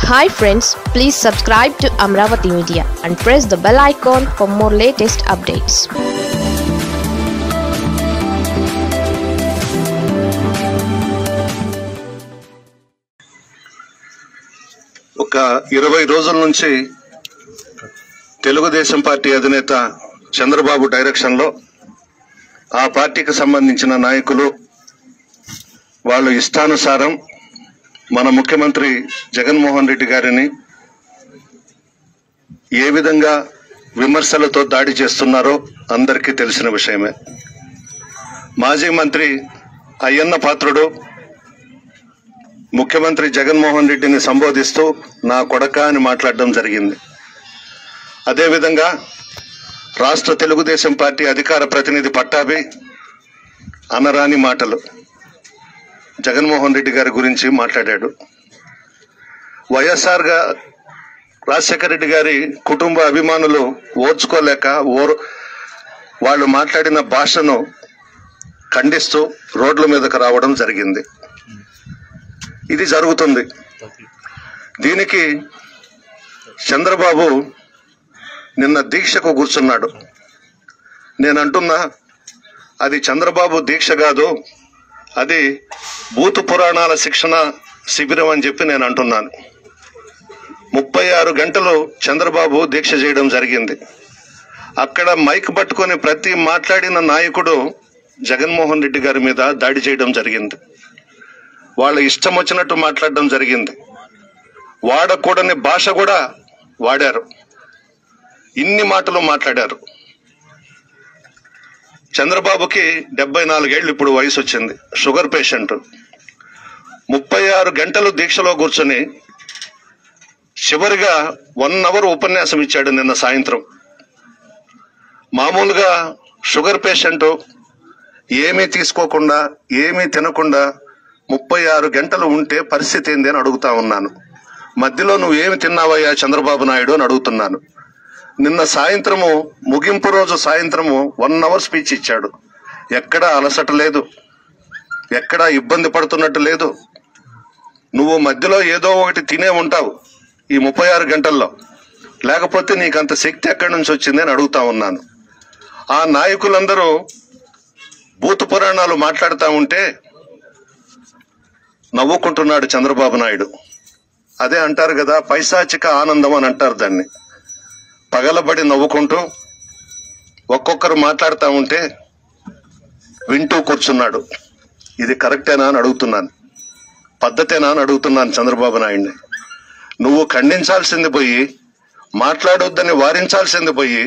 hi friends please subscribe to Amaravati media and press the bell icon for more latest updates ఒక ఇరవై రోజుల నుంచి Telugu Desam party అధినేత Chandrababu direction లో ఆ పార్టీకి సంబంధించిన నాయకులు వాళ్ళు ఇష్టానుసారం మన ముఖ్యమంత్రి జగన్మోహన్ రెడ్డి గారిని ఏ విధంగా విమర్శలతో దాడి చేస్తున్నారో అందరికీ తెలిసిన విషయమే మాజీ మంత్రి అయ్యన్న పాత్రుడు ముఖ్యమంత్రి జగన్మోహన్ రెడ్డిని సంబోధిస్తూ నా కొడక అని మాట్లాడడం జరిగింది అదేవిధంగా రాష్ట్ర తెలుగుదేశం పార్టీ అధికార ప్రతినిధి పట్టాభి అనరాని మాటలు జగన్మోహన్ రెడ్డి గారి గురించి మాట్లాడాడు వైఎస్ఆర్ గా రాజశేఖర రెడ్డి గారి కుటుంబ అభిమానులు ఓర్చుకోలేక ఓర్ వాళ్ళు మాట్లాడిన భాషను ఖండిస్తూ రోడ్ల మీదకు రావడం జరిగింది ఇది జరుగుతుంది దీనికి చంద్రబాబు నిన్న దీక్షకు కూర్చున్నాడు నేను అంటున్నా అది చంద్రబాబు దీక్ష కాదు అది భూత పురాణాల శిక్షణ శిబిరం అని చెప్పి నేను అంటున్నాను ముప్పై ఆరు గంటలు చంద్రబాబు దీక్ష చేయడం జరిగింది అక్కడ మైక్ పట్టుకొని ప్రతి మాట్లాడిన నాయకుడు జగన్మోహన్ రెడ్డి గారి మీద దాడి చేయడం జరిగింది వాళ్ళ ఇష్టం వచ్చినట్టు మాట్లాడడం జరిగింది వాడకూడని భాష కూడా వాడారు ఇన్ని మాటలు మాట్లాడారు చంద్రబాబుకి డెబ్బై నాలుగేళ్లు ఇప్పుడు వయసు వచ్చింది షుగర్ పేషెంట్ ముప్పై ఆరు గంటలు దీక్షలో కూర్చొని చివరిగా వన్ అవర్ ఉపన్యాసం ఇచ్చాడు నిన్న సాయంత్రం మామూలుగా షుగర్ పేషెంట్ ఏమీ తీసుకోకుండా ఏమీ తినకుండా ముప్పై ఆరు గంటలు ఉంటే పరిస్థితి ఏంది అని అడుగుతా ఉన్నాను మధ్యలో నువ్వు ఏమి తిన్నావయ్యా చంద్రబాబు నాయుడు అని అడుగుతున్నాను నిన్న సాయంత్రము ముగింపు రోజు సాయంత్రము వన్ అవర్ స్పీచ్ ఇచ్చాడు ఎక్కడా అలసట లేదు ఎక్కడా ఇబ్బంది పడుతున్నట్టు లేదు నువ్వు మధ్యలో ఏదో ఒకటి తినే ఉంటావు ఈ ముప్పై ఆరు గంటల్లో లేకపోతే నీకు అంత శక్తి ఎక్కడి నుంచి వచ్చింది అని అడుగుతా ఉన్నాను ఆ నాయకులందరూ భూత పురాణాలు మాట్లాడుతూ ఉంటే నవ్వుకుంటున్నాడు చంద్రబాబు నాయుడు అదే అంటారు కదా పైశాచిక ఆనందం అని అంటారు దాన్ని పగలబడి నవ్వుకుంటూ ఒక్కొక్కరు మాట్లాడుతూ ఉంటే వింటూ కూర్చున్నాడు ఇది కరెక్టేనా అని అడుగుతున్నాను పద్ధతేనా అని అడుగుతున్నాను చంద్రబాబు నాయుడిని నువ్వు ఖండించాల్సింది పోయి మాట్లాడొద్దని వారించాల్సింది పోయి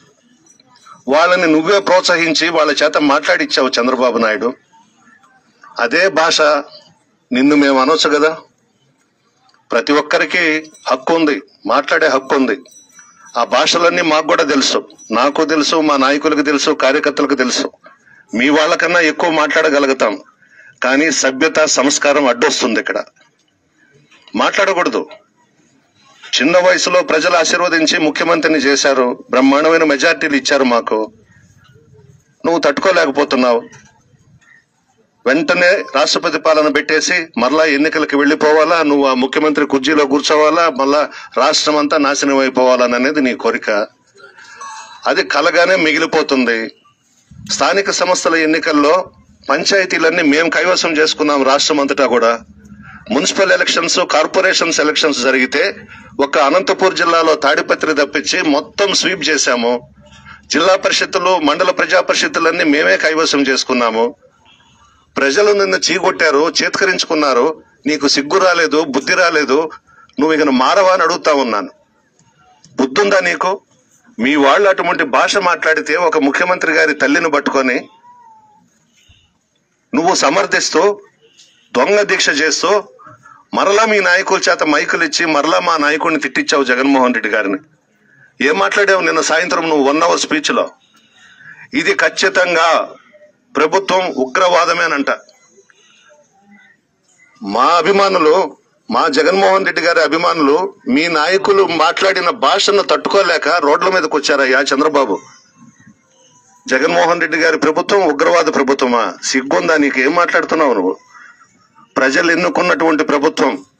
వాళ్ళని నువ్వే ప్రోత్సహించి వాళ్ళ చేత మాట్లాడిచ్చావు చంద్రబాబు నాయుడు అదే భాష నిన్ను మేము అనొచ్చు కదా ప్రతి ఒక్కరికి హక్కు ఉంది మాట్లాడే హక్కు ఉంది ఆ భాషలన్నీ మాకు కూడా తెలుసు నాకు తెలుసు మా నాయకులకు తెలుసు కార్యకర్తలకు తెలుసు మీ వాళ్ళకన్నా ఎక్కువ మాట్లాడగలుగుతాం కానీ సభ్యత సంస్కారం అడ్డొస్తుంది ఇక్కడ మాట్లాడకూడదు చిన్న వయసులో ప్రజలు ఆశీర్వదించి ముఖ్యమంత్రిని చేశారు బ్రహ్మాండమైన మెజార్టీలు ఇచ్చారు మాకు నువ్వు తట్టుకోలేకపోతున్నావు వెంటనే రాష్ట్రపతి పాలన పెట్టేసి మరలా ఎన్నికలకు వెళ్ళిపోవాలా నువ్వు ఆ ముఖ్యమంత్రి కుర్చీలో కూర్చోవాలా మళ్ళా రాష్ట్రం అంతా నాశనం అయిపోవాలని అనేది నీ కోరిక అది కలగానే మిగిలిపోతుంది స్థానిక సంస్థల ఎన్నికల్లో పంచాయతీలన్నీ మేము కైవసం చేసుకున్నాం రాష్ట్రం అంతటా కూడా మున్సిపల్ ఎలక్షన్స్ కార్పొరేషన్స్ ఎలక్షన్స్ జరిగితే ఒక అనంతపూర్ జిల్లాలో తాడిపత్రి తప్పించి మొత్తం స్వీప్ చేశాము జిల్లా పరిషత్తులు మండల ప్రజా పరిషత్తులన్నీ మేమే కైవసం చేసుకున్నాము ప్రజలు నిన్ను చీకొట్టారు చేత్కరించుకున్నారు నీకు సిగ్గు రాలేదు బుద్ధి రాలేదు నువ్వు ఇక మారవా అని అడుగుతా ఉన్నాను బుద్ధుందా నీకు మీ వాళ్ళు అటువంటి భాష మాట్లాడితే ఒక ముఖ్యమంత్రి గారి తల్లిని పట్టుకొని నువ్వు సమర్థిస్తూ దొంగ దీక్ష చేస్తూ మరలా మీ నాయకుల చేత మైకులు ఇచ్చి మరలా మా నాయకుడిని తిట్టించావు జగన్మోహన్ రెడ్డి గారిని ఏం మాట్లాడావు నిన్న సాయంత్రం నువ్వు వన్ అవర్ స్పీచ్ లో ఇది ఖచ్చితంగా ప్రభుత్వం ఉగ్రవాదమేనంట మా అభిమానులు మా జగన్మోహన్ రెడ్డి గారి అభిమానులు మీ నాయకులు మాట్లాడిన భాషను తట్టుకోలేక రోడ్ల మీదకి వచ్చారయ్యా చంద్రబాబు జగన్మోహన్ రెడ్డి గారి ప్రభుత్వం ఉగ్రవాద ప్రభుత్వమా సిగ్గుందా నీకు ఏం మాట్లాడుతున్నావు నువ్వు ప్రజలు ఎన్నుకున్నటువంటి ప్రభుత్వం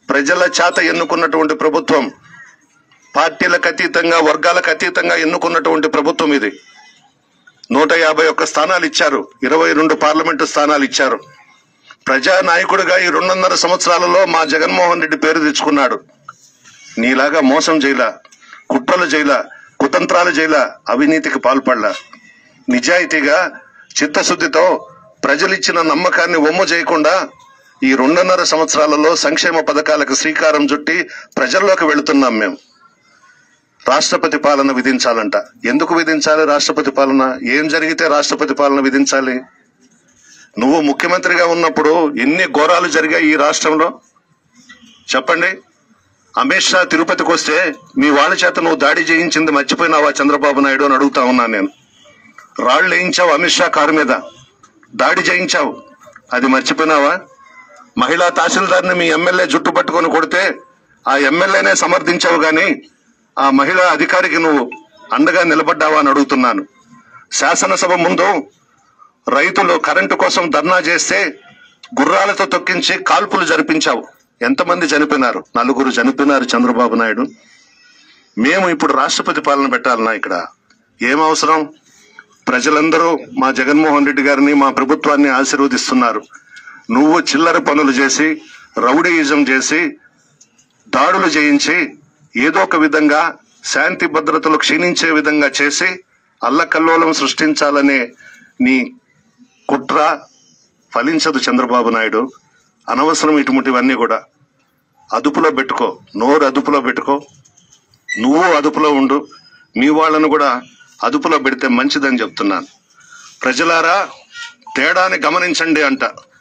ప్రజల చేత ఎన్నుకున్నటువంటి ప్రభుత్వం పార్టీలకు అతీతంగా వర్గాలకు అతీతంగా ఎన్నుకున్నటువంటి ప్రభుత్వం ఇది నూట యాభై ఒక్క స్థానాలు ఇచ్చారు ఇరవై రెండు పార్లమెంటు స్థానాలు ఇచ్చారు ప్రజా నాయకుడిగా ఈ రెండున్నర సంవత్సరాలలో మా జగన్మోహన్ రెడ్డి పేరు తెచ్చుకున్నాడు నీలాగా మోసం చేయలా కుట్రలు చేయలా కుతంత్రాలు చేయలా అవినీతికి పాల్పడలా నిజాయితీగా చిత్తశుద్ధితో ప్రజలిచ్చిన నమ్మకాన్ని ఒమ్ము చేయకుండా ఈ రెండున్నర సంవత్సరాలలో సంక్షేమ పథకాలకు శ్రీకారం చుట్టి ప్రజల్లోకి వెళుతున్నాం మేము రాష్ట్రపతి పాలన విధించాలంట ఎందుకు విధించాలి రాష్ట్రపతి పాలన ఏం జరిగితే రాష్ట్రపతి పాలన విధించాలి నువ్వు ముఖ్యమంత్రిగా ఉన్నప్పుడు ఎన్ని ఘోరాలు జరిగాయి ఈ రాష్ట్రంలో చెప్పండి అమిత్ షా తిరుపతికి వస్తే మీ వాళ్ళ చేత నువ్వు దాడి చేయించింది మర్చిపోయినావా చంద్రబాబు నాయుడు అని అడుగుతా ఉన్నా నేను రాళ్ళు వేయించావు అమిత్ షా కారు మీద దాడి చేయించావు అది మర్చిపోయినావా మహిళా తహసీల్దార్ని మీ ఎమ్మెల్యే జుట్టు పట్టుకొని కొడితే ఆ ఎమ్మెల్యేనే సమర్థించావు గాని ఆ మహిళా అధికారికి నువ్వు అండగా నిలబడ్డావా అని అడుగుతున్నాను శాసనసభ ముందు రైతులు కరెంటు కోసం ధర్నా చేస్తే గుర్రాలతో తొక్కించి కాల్పులు జరిపించావు ఎంతమంది చనిపోయినారు నలుగురు చనిపోయినారు చంద్రబాబు నాయుడు మేము ఇప్పుడు రాష్ట్రపతి పాలన పెట్టాలన్నా ఇక్కడ ఏం అవసరం ప్రజలందరూ మా జగన్మోహన్ రెడ్డి గారిని మా ప్రభుత్వాన్ని ఆశీర్వదిస్తున్నారు నువ్వు చిల్లర పనులు చేసి రౌడీయిజం చేసి దాడులు చేయించి ఏదో ఒక విధంగా శాంతి భద్రతలు క్షీణించే విధంగా చేసి అల్లకల్లోలం సృష్టించాలనే నీ కుట్ర ఫలించదు చంద్రబాబు నాయుడు అనవసరం ఇటువంటివన్నీ కూడా అదుపులో పెట్టుకో నోరు అదుపులో పెట్టుకో నువ్వు అదుపులో ఉండు మీ వాళ్ళను కూడా అదుపులో పెడితే మంచిదని చెప్తున్నాను ప్రజలారా తేడాని గమనించండి అంట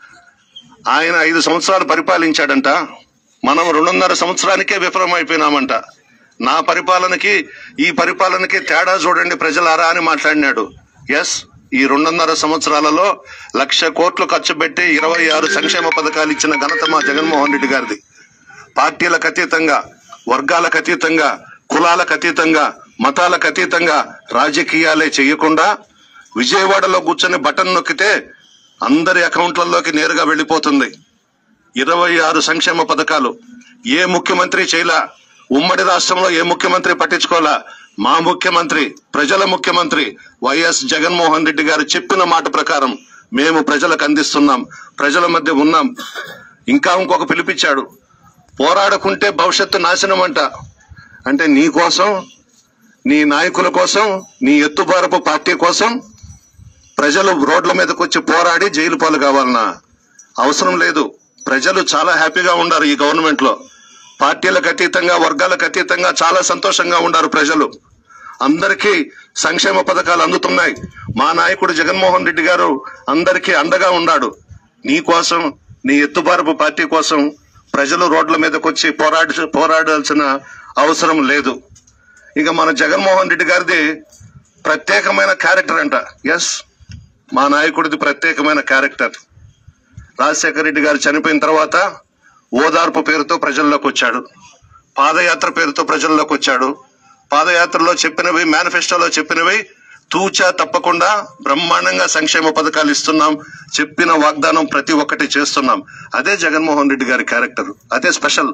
ఆయన ఐదు సంవత్సరాలు పరిపాలించాడంట మనం రెండున్నర సంవత్సరానికే విఫలమైపోయినామంట నా పరిపాలనకి ఈ పరిపాలనకి తేడా చూడండి ప్రజలారా అని మాట్లాడినాడు ఎస్ ఈ రెండున్నర సంవత్సరాలలో లక్ష కోట్లు ఖర్చు పెట్టి ఇరవై ఆరు సంక్షేమ పథకాలు ఇచ్చిన ఘనత మా జగన్మోహన్ రెడ్డి గారిది పార్టీలకు అతీతంగా వర్గాలకు అతీతంగా కులాలకు అతీతంగా మతాలకు అతీతంగా రాజకీయాలే చేయకుండా విజయవాడలో కూర్చొని బటన్ నొక్కితే అందరి అకౌంట్లలోకి నేరుగా వెళ్ళిపోతుంది ఇరవై ఆరు సంక్షేమ పథకాలు ఏ ముఖ్యమంత్రి చేయలా ఉమ్మడి రాష్ట్రంలో ఏ ముఖ్యమంత్రి పట్టించుకోలా మా ముఖ్యమంత్రి ప్రజల ముఖ్యమంత్రి వైఎస్ జగన్మోహన్ రెడ్డి గారు చెప్పిన మాట ప్రకారం మేము ప్రజలకు అందిస్తున్నాం ప్రజల మధ్య ఉన్నాం ఇంకా ఇంకొక పిలిపించాడు పోరాడకుంటే భవిష్యత్తు నాశనం అంట అంటే నీ కోసం నీ నాయకుల కోసం నీ ఎత్తుబారపు పార్టీ కోసం ప్రజలు రోడ్ల మీదకి వచ్చి పోరాడి జైలు పాలు కావాలన్నా అవసరం లేదు ప్రజలు చాలా హ్యాపీగా ఉన్నారు ఈ గవర్నమెంట్ లో పార్టీలకు అతీతంగా వర్గాలకు అతీతంగా చాలా సంతోషంగా ఉన్నారు ప్రజలు అందరికీ సంక్షేమ పథకాలు అందుతున్నాయి మా నాయకుడు జగన్మోహన్ రెడ్డి గారు అందరికీ అండగా ఉన్నాడు నీ కోసం నీ ఎత్తుబారపు పార్టీ కోసం ప్రజలు రోడ్ల మీదకి వచ్చి పోరాడి పోరాడాల్సిన అవసరం లేదు ఇక మన జగన్మోహన్ రెడ్డి గారిది ప్రత్యేకమైన క్యారెక్టర్ అంట ఎస్ మా నాయకుడిది ప్రత్యేకమైన క్యారెక్టర్ రాజశేఖర రెడ్డి గారు చనిపోయిన తర్వాత ఓదార్పు పేరుతో ప్రజల్లోకి వచ్చాడు పాదయాత్ర పేరుతో ప్రజల్లోకి వచ్చాడు పాదయాత్రలో చెప్పినవి మేనిఫెస్టోలో చెప్పినవి తూచా తప్పకుండా బ్రహ్మాండంగా సంక్షేమ పథకాలు ఇస్తున్నాం చెప్పిన వాగ్దానం ప్రతి ఒక్కటి చేస్తున్నాం అదే జగన్మోహన్ రెడ్డి గారి క్యారెక్టర్ అదే స్పెషల్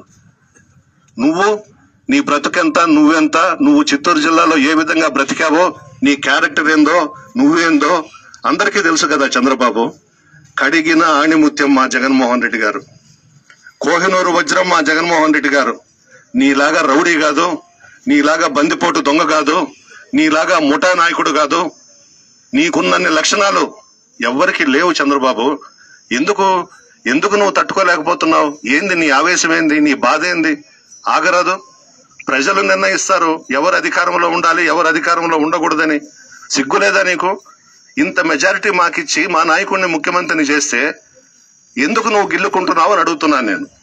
నువ్వు నీ బ్రతుకెంత నువ్వెంత నువ్వు చిత్తూరు జిల్లాలో ఏ విధంగా బ్రతికావో నీ క్యారెక్టర్ ఏందో నువ్వేందో అందరికీ తెలుసు కదా చంద్రబాబు కడిగిన ఆణిముత్యం మా జగన్మోహన్ రెడ్డి గారు కోహినూరు వజ్రం మా జగన్మోహన్ రెడ్డి గారు నీలాగా రౌడీ కాదు నీలాగా బందిపోటు దొంగ కాదు నీలాగా ముఠా నాయకుడు కాదు నీకున్నన్ని లక్షణాలు ఎవ్వరికి లేవు చంద్రబాబు ఎందుకు ఎందుకు నువ్వు తట్టుకోలేకపోతున్నావు ఏంది నీ ఆవేశం ఏంది నీ బాధ ఏంది ఆగరాదు ప్రజలు నిర్ణయిస్తారు ఎవరు అధికారంలో ఉండాలి ఎవరు అధికారంలో ఉండకూడదని సిగ్గులేదా నీకు ఇంత మెజారిటీ మాకిచ్చి మా నాయకుడిని ముఖ్యమంత్రిని చేస్తే ఎందుకు నువ్వు గిల్లుకుంటున్నావు అని అడుగుతున్నాను నేను